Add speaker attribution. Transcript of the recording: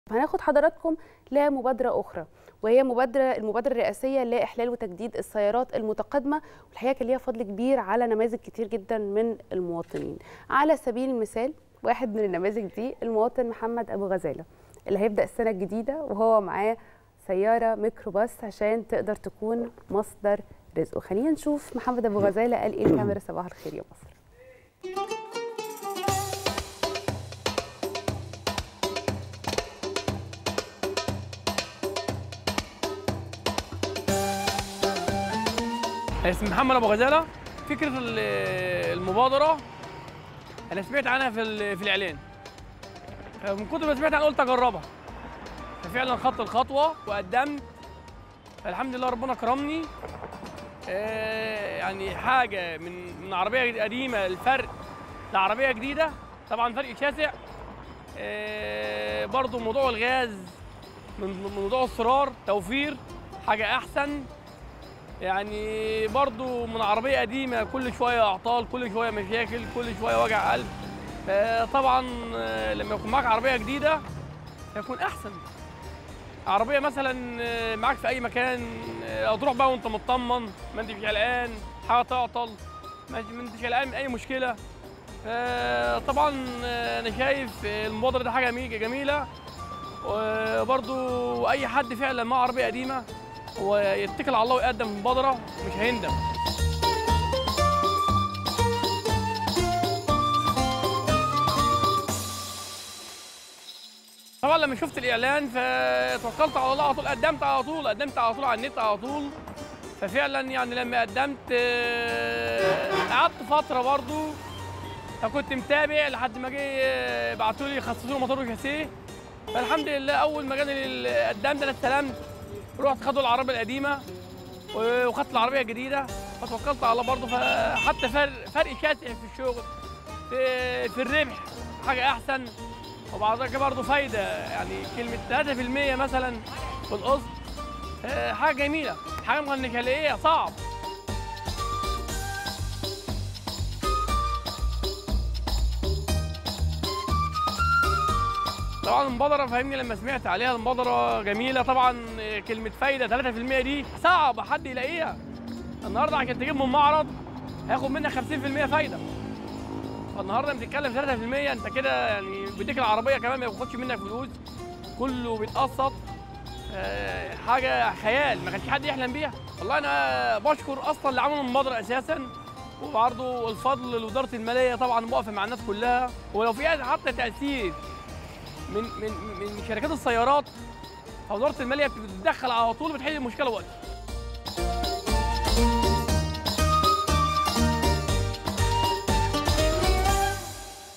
Speaker 1: هناخد حضراتكم لمبادرة أخرى وهي مبادرة المبادرة الرئاسية لإحلال وتجديد السيارات المتقدمة والحقيقة كان ليها فضل كبير على نماذج كتير جدا من المواطنين على سبيل المثال واحد من النماذج دي المواطن محمد أبو غزالة اللي هيبدأ السنة الجديدة وهو معاه سيارة ميكروباص عشان تقدر تكون مصدر رزقه خلينا نشوف محمد أبو غزالة قال إيه الكاميرا صباح الخير يا مصر
Speaker 2: اسمي محمد ابو غزاله فكره ال- المبادره انا سمعت عنها في ال- في الاعلان من كتر ما سمعت عنها قلت اجربها ففعلا خدت الخطوه وقدمت الحمد لله ربنا كرمني آه، يعني حاجه من من عربيه قديمه الفرق لعربيه جديده طبعا فرق شاسع آه، برضو موضوع الغاز من من موضوع الصرار توفير حاجه احسن يعني برضو من عربية قديمة كل شوية أعطال كل شوية مشاكل كل شوية وجع قلب آه، طبعا آه، لما يكون معاك عربية جديدة هيكون أحسن عربية مثلا آه، معاك في أي مكان آه، لو تروح بقى وأنت مطمن ما أنتش قلقان حاجة تعطل ما ما أنتش قلقان من أي مشكلة آه، طبعا آه، أنا شايف آه، المبادرة دي حاجة جميلة- جميلة وبرضو أي حد فعلا معاه عربية قديمة ويتكل على الله ويقدم المبادرة مش هيندم طبعا لما شفت الاعلان فتوكلت على الله على طول قدمت على طول قدمت على طول على النت على طول ففعلا يعني لما قدمت آه، قعدت فتره برضو فكنت متابع لحد ما جه بعتوا لي خصصوا لي موتور وشاسيه فالحمد لله اول ما جاني ال- قدمت انا استلمت رحت خدوا العربيه القديمه وخدت العربيه الجديده فتوكلت على الله برضه فحتى فرق فرق شاسع في الشغل في, في الربح حاجه احسن وبعد كده برضه فايده يعني كلمه 3% مثلا في القسط آه، حاجه جميله حاجه ما كانش الاقيها صعب طبعا المبادره فاهمني لما سمعت عليها المبادره جميله طبعا كلمه فايده 3% دي صعب حد يلاقيها النهارده عشان تجيب من معرض هياخد منك 50% فايده فالنهارده بتتكلم 3% انت كده يعني بيديك العربيه كمان ما بياخدش منك فلوس كله بيتقسط آه، حاجه خيال ما كانش حد يحلم بيها والله انا بشكر اصلا اللي عملوا المبادره اساسا وبرضه الفضل لوزاره الماليه طبعا واقفه مع الناس كلها ولو في حتى تاثير من من من شركات السيارات فوزاره الماليه بتتدخل على طول بتحل المشكله وقتي